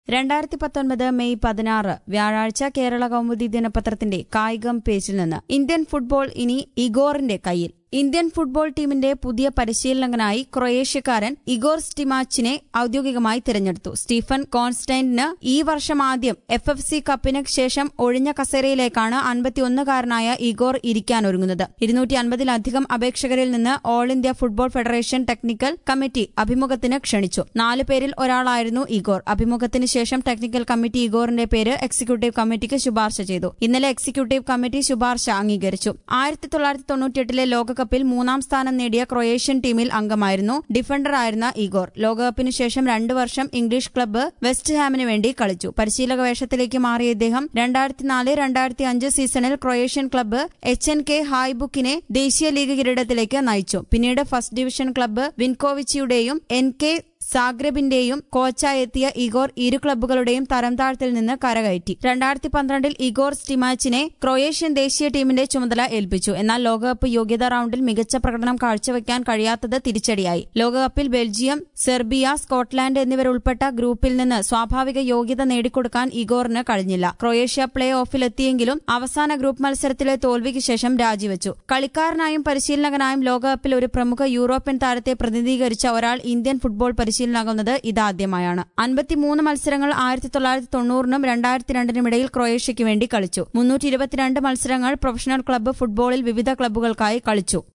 രണ്ടായിരത്തി പത്തൊൻപത് മെയ് പതിനാറ് വ്യാഴാഴ്ച കേരള കൗമുദി ദിനപത്രത്തിന്റെ കായികം പേജിൽ നിന്ന് ഇന്ത്യൻ ഫുട്ബോൾ ഇനി ഇഗോറിന്റെ കയ്യിൽ ഇന്ത്യൻ ഫുട്ബോൾ ടീമിന്റെ പുതിയ പരിശീലകനായി ക്രൊയേഷ്യക്കാരൻ ഇഗോർ സ്റ്റിമാച്ചിനെ ഔദ്യോഗികമായി തിരഞ്ഞെടുത്തു സ്റ്റീഫൻ കോൺസ്റ്റൈന്റിന് ഈ വർഷം ആദ്യം എഫ് എഫ് സി കപ്പിന് ശേഷം ഒഴിഞ്ഞ കസേരയിലേക്കാണ് അൻപത്തിയൊന്നുകാരനായ ഇഗോർ ഇരിക്കാനൊരുങ്ങുന്നത് ഇരുന്നൂറ്റി അൻപതിലധികം അപേക്ഷകരിൽ നിന്ന് all India football federation technical committee അഭിമുഖത്തിന് ക്ഷണിച്ചു നാല് പേരിൽ ഒരാളായിരുന്നു ഇഗോർ അഭിമുഖത്തിന് ശേഷം ടെക്നിക്കൽ കമ്മിറ്റി ഇഗോറിന്റെ പേര് എക്സിക്യൂട്ടീവ് കമ്മിറ്റിക്ക് ശുപാർശ ചെയ്തു ഇന്നലെ എക്സിക്യൂട്ടീവ് കമ്മിറ്റി ശുപാർശ അംഗീകരിച്ചു ആയിരത്തി തൊള്ളായിരത്തി തൊണ്ണൂറ്റിയെട്ടിലെ ലോകകപ്പിൽ മൂന്നാം സ്ഥാനം നേടിയ ക്രൊയേഷ്യൻ ടീമിൽ അംഗമായിരുന്നു ഡിഫൻഡറായിരുന്ന ഇഗോർ ലോകകപ്പിന് ശേഷം രണ്ടു വർഷം ഇംഗ്ലീഷ് ക്ലബ്ബ് വെസ്റ്റ് ഹാമിന് വേണ്ടി കളിച്ചു പരിശീലക വേഷത്തിലേക്ക് മാറിയ ഇദ്ദേഹം രണ്ടായിരത്തി നാല് രണ്ടായിരത്തി അഞ്ച് സീസണിൽ Croatian club H N K ഹായ്ബുക്കിനെ ദേശീയ ലീഗ് കിരീടത്തിലേക്ക് നയിച്ചു പിന്നീട് ഫസ്റ്റ് ഡിവിഷൻ ക്ലബ്ബ് വിൻകോവിച്ചിയുടെയും എൻ കെ സാഗ്രബിന്റെയും കോച്ചായെത്തിയ ഇഗോർ ഇരു ക്ലബ്ബുകളുടെയും തരംതാഴ്ത്തിൽ നിന്ന് കരകയറ്റി രണ്ടായിരത്തി പന്ത്രണ്ടിൽ ഇഗോർ സ്റ്റിമാച്ചിനെ ക്രൊയേഷ്യൻ ദേശീയ ടീമിന്റെ ചുമതല ഏൽപ്പിച്ചു എന്നാൽ ലോകകപ്പ് യോഗ്യതാ റൌണ്ടിൽ മികച്ച പ്രകടനം കാഴ്ചവെക്കാൻ കഴിയാത്തത് തിരിച്ചടിയായി ലോകകപ്പിൽ ബെൽജിയം സെർബിയ സ്കോട്ട്ലാൻഡ് എന്നിവരുൾപ്പെട്ട ഗ്രൂപ്പിൽ നിന്ന് സ്വാഭാവിക യോഗ്യത നേടിക്കൊടുക്കാൻ ഇഗോറിന് കഴിഞ്ഞില്ല ക്രൊയേഷ്യ പ്ലേ ഓഫിലെത്തിയെങ്കിലും അവസാന ഗ്രൂപ്പ് മത്സരത്തിലെ തോൽവിക്ക് ശേഷം രാജിവെച്ചു കളിക്കാരനായും പരിശീലകനായും ലോകകപ്പിൽ ഒരു പ്രമുഖ യൂറോപ്യൻ താരത്തെ പ്രതിനിധീകരിച്ച ഒരാൾ ഇന്ത്യൻ ഫുട്ബോൾ പരിശീലനാകുന്നത് ഇതാദ്യമായാണ് അൻപത്തിമൂന്ന് മത്സരങ്ങൾ ആയിരത്തി തൊള്ളായിരത്തി തൊണ്ണൂറിനും രണ്ടായിരത്തി രണ്ടിനും ഇടയിൽ ക്രൊയേഷ്യയ്ക്ക് വേണ്ടി കളിച്ചു മുന്നൂറ്റി ഇരുപത്തിരണ്ട് മത്സരങ്ങൾ പ്രൊഫഷണൽ ക്ലബ്ബ് ഫുട്ബോളിൽ വിവിധ ക്ലബ്ബുകൾക്കായി കളിച്ചു